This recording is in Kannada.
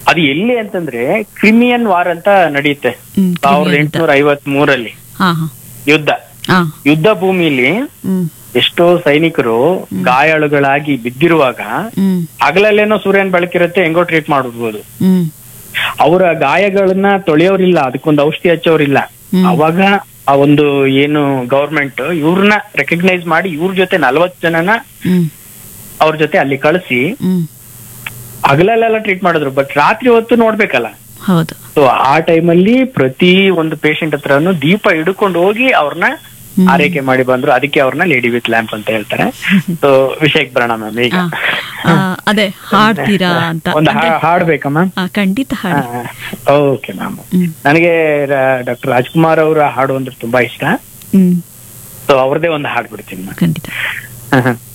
ಅದು ಎಲ್ಲಿ ಅಂತಂದ್ರೆ ಕ್ರಿಮಿಯನ್ ವಾರ್ ಅಂತ ನಡೆಯುತ್ತೆ ಹ್ಮ್, ಸಾವಿರದ ಕ್ರಿಮಿಯನ್ ಎಂಟುನೂರ ಐವತ್ ಮೂರಲ್ಲಿ ಹಾ ಹಾ ಯುದ್ಧ ಹಾ ಯುದ್ಧ ಭೂಮಿಲಿ ಹ್ಮ್ ಎಷ್ಟೋ ಸೈನಿಕರು ಗಾಯಾಳುಗಳಾಗಿ ಬಿದ್ದಿರುವಾಗ ಹ್ಮ್ ಹಗಲಲ್ಲೇನೋ ಸೂರ್ಯನ ಬೆಳಕಿರುತ್ತೆ ಹೆಂಗೋ ಟ್ರೀಟ್ ಮಾಡ್ಬೋದು ಹ್ಮ್ ಅವರ ಗಾಯಗಳನ್ನ ತೊಳೆಯೋರಿಲ್ಲ ಅದಕ್ಕೊಂದು ಔಷಧಿ ಹಚ್ಚೋರಿಲ್ಲ ಹ್ಮ್. ಅವಾಗ ಆ ಒಂದು ಏನು ಗವರ್ಮೆಂಟ್ ಇವ್ರನ್ನ ರೆಕಗ್ನೈಸ್ ಮಾಡಿ ಇವ್ರ ಜೊತೆ ನಲ್ವತ್ ಜನನ ಹ್ಮ್ ಅವ್ರ ಜೊತೆ ಅಲ್ಲಿ ಕಳಿಸಿ ಹ್ಮ್ ಹಗಲಲ್ಲೆಲ್ಲ ಟ್ರೀಟ್ ಮಾಡಿದ್ರು ಬಟ್ ರಾತ್ರಿ ಹೊತ್ತು ನೋಡ್ಬೇಕಲ್ಲ ಹೌದು ಸೊ ಆ ಟೈಮಲ್ಲಿ ಪ್ರತಿ ಒಂದು ಪೇಷಂಟ್ ಹತ್ರನು ದೀಪ ಹಿಡ್ಕೊಂಡು ಹೋಗಿ ಅವ್ರನ್ನ ಹ್ಮ್. ಆರೈಕೆ ಮಾಡಿ ಬಂದ್ರು ಅದಕ್ಕೆ ಅವ್ರನ್ನ ಲೇಡಿ ವಿತ್ ಲ್ಯಾಂಪ್ ಅಂತ ಹೇಳ್ತಾರೆ ಸೊ ವಿಷಯಕ್ಕೆ ಬರೋಣ ಮ್ಯಾಮ್ ಈಗ ಆ, ಆ, ಅದೇ ಹಾಡ್ತೀರಾ ಅಂತ ಒಂದು ಅಂದ್ರೆ- ಹಾಡ್ಬೇಕಾ ಮ್ಯಾಮ್ ಆ, ಖಂಡಿತ ಹಾಡಿ ಓಕೆ ಮ್ಯಾಮ್ ಹ್ಮ್ ನನಗೆ ಡಾಕ್ಟರ್ ರಾಜ್ಕುಮಾರ್ ಅವರ ಹಾಡು ಅಂದ್ರೆ ತುಂಬಾ ಇಷ್ಟ ಹ್ಮ್ ಸೊ ಅವ್ರದೇ ಒಂದು ಹಾಡು ಬಿಡ್ತೀನಿ ಮ್ಯಾಮ್ ಖಂಡಿತ